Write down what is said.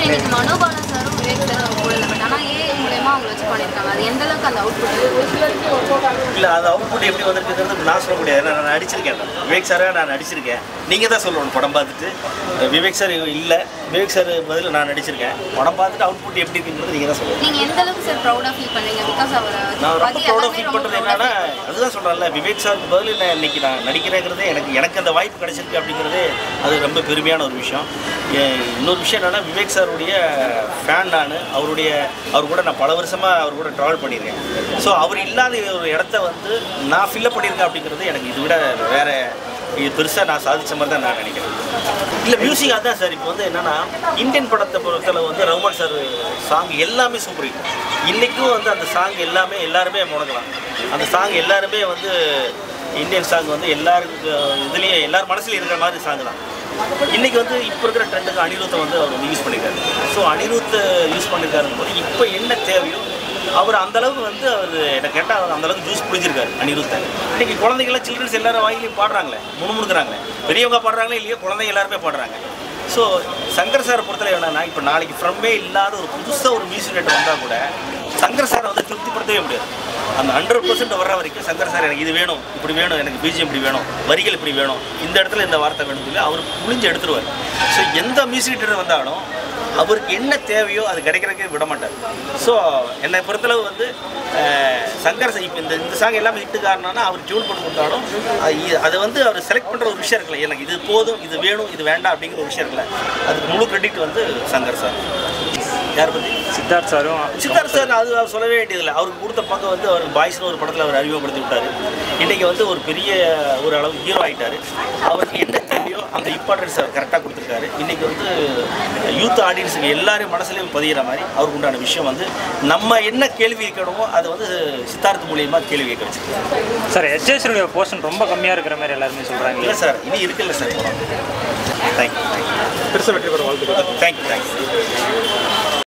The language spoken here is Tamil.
சார் இன்னைக்கு மனோபாலா சாரும் விவேக் சாரும் அவங்க கூட இல்லை பட் ஆனால் ஏஐ மூலயமா அவங்க வச்சு பண்ணியிருக்காங்க அது எந்த அளவுக்கு அந்த அவுட்புட் இல்லை அது அவுட்புட் எப்படி வந்திருக்குங்கிறது நான் சொல்ல முடியாது ஏன்னா நான் நடிச்சிருக்கேன் நான். விவேக் சாரை நான் நடிச்சிருக்கேன் நீங்கள் தான் சொல்லணும் படம் பார்த்துட்டு விவேக் சார் இல்லை விவேக் சார் பதில் நான் நடிச்சிருக்கேன் படம் பார்த்துட்டு அவுட்புட் எப்படி இருக்குங்கிறது நீங்கள் தான் சொல்லணும் நீங்க எந்த அளவுக்கு சார் ப்ரௌடா ஃபீல் பண்றீங்க பிகாஸ் அவரை நான் ரொம்ப பத்தி ப்ரௌடாக எல்லாமே ஃபீல் ரொம்ப பண்ணுறது proud ஆ என்னன்னா feel அதுதான் சொல்கிறேன்ல விவேக் சாருக்கு பதில் நான் இன்னைக்கு நான் நடிக்கிறேங்கிறதே எனக்கு எனக்கு அந்த வாய்ப்பு கிடைச்சிருக்கு அப்படிங்கிறதே அது ரொம்ப பெருமையான ஒரு விஷயம் ஏ- இன்னொரு விஷயம் என்னன்னா விவேக் சாருடைய ஃபேன் நான் அவருடைய அவர் கூட நான் பல வருஷமாக அவர் கூட ட்ராவல் பண்ணியிருக்கேன் ஸோ அவர் இல்லாத ஒரு இடத்த வந்து நான் ஃபில்லப் பண்ணியிருக்கேன் அப்படிங்கிறது எனக்கு இதை விட வேற இது பெருசாக நான் சாதிச்ச மாதிரி தான் நான் நினைக்கிறேன் இல்லை மியூசிக் அதான் சார் இப்போ வந்து என்னன்னா இந்தியன் படத்தை பொறுத்தளவு வந்து ரகுமான் சார் சாங் எல்லாமே சூப்பர் ஹிட் இன்றைக்கும் வந்து அந்த சாங் எல்லாமே எல்லாருமே முடங்கலாம் அந்த சாங் எல்லாருமே வந்து இந்தியன் சாங் வந்து எல்லாருக்கு இதுலேயும் எல்லார் மனசுலையும் இருக்கிற மாதிரி சாங் தான் இன்றைக்கி வந்து இப்போ இருக்கிற ட்ரெண்டுக்கு அனிருத்தை வந்து அவர் வந்து யூஸ் பண்ணியிருக்காரு ஸோ அனிருத்தை யூஸ் பண்ணியிருக்காருன்னு போது இப்போ என்ன தேவையோ அவர் அந்த அளவுக்கு வந்து அவர் என்ன கேட்டால் அவர் அந்த அளவுக்கு ஜூஸ் புரிஞ்சிருக்காரு அனிருத்தை இன்னைக்கு குழந்தைங்களாம் சில்ட்ரன்ஸ் எல்லாரும் வாயிலையும் பாடுறாங்களே முணுமுணுக்கிறாங்களே பெரியவங்க பாடுறாங்களே இல்லையோ குழந்தைங்க எல்லாருமே பாடுறாங்க ஸோ சங்கர் சாரை பொறுத்தவரை என்னன்னா இப்போ நாளைக்கு ஃப்ரம்மே இல்லாத ஒரு புதுசாக ஒரு மியூசிக் ரேட் வந்தால் கூட சங்கர் சாரை வந்து திருப்திப்படுத்தவே முடியாது அந்த ஹண்ட்ரட் பர்சன்ட் வர்ற வரைக்கும் சங்கர் சார் எனக்கு இது வேணும் இப்படி வேணும் எனக்கு பிஜிஎம் இப்படி வேணும் வரிகள் இப்படி வேணும் இந்த இடத்துல இந்த வார்த்தை வேணும் சொல்லி அவர் புளிஞ்சு எடுத்துருவார் ஸோ எந்த மியூசிக் ரேட்டர் வந்தாலும் அவருக்கு என்ன தேவையோ அது கிடைக்கிறதுக்கே விட மாட்டார் ஸோ என்னை பொறுத்தளவு வந்து அஹ், சங்கர் சார் இப்போ இந்த இந்த சாங் எல்லாமே ஹிட்டு காரணம்னா அவர் டியூன் பண்ணி கொடுத்தாலும் அது இ- அதை வந்து அவர் செலக்ட் பண்ணுற ஒரு விஷயம் இருக்குல்ல எனக்கு இது போதும் இது வேணும் இது வேண்டாம் அப்படிங்கிற ஒரு விஷயம் இருக்குல்ல அதுக்கு முழு கிரெடிட் வந்து சங்கர் சார் யார் பற்றி சித்தார்த் சாரும் சித்தார்த் சார் அது அவர் சொல்லவே வேண்டியதில்லை அவருக்கு கொடுத்த பங்கு வந்து அவர் பாய்ஸ்னு ஒரு படத்தில் அவர் அறிமுகப்படுத்தி விட்டார் இன்றைக்கி வந்து ஒரு பெரிய ஒரு அளவு ஹீரோ ஆகிட்டார் அவருக்கு என்ன தேவையோ அந்த இம்பார்ட்டன்ஸ் அவர் கரெக்டாக கொடுத்துருக்காரு இன்றைக்கி வந்து யூத் ஆடியன்ஸுக்கு எல்லாரும் மனசுலையும் பதிகிற மாதிரி அவருக்கு உண்டான விஷயம் வந்து நம்ம என்ன கேள்வி கேட்கணுமோ அதை வந்து சித்தார்த் மூலியமாக கேள்வி கேட்க வச்சிருக்காரு சார் எஸ்ஜேஸ்னுடைய போர்ஷன் ரொம்ப கம்மியாக இருக்கிற மாதிரி எல்லாருமே சொல்கிறாங்க இல்லை சார் இனி இருக்குல்ல சார் தேங்க்யூ தேங்க்யூ பெருசாக வெற்றி பெற வாழ்த்துக்கள் தேங்க்யூ தேங்க்யூ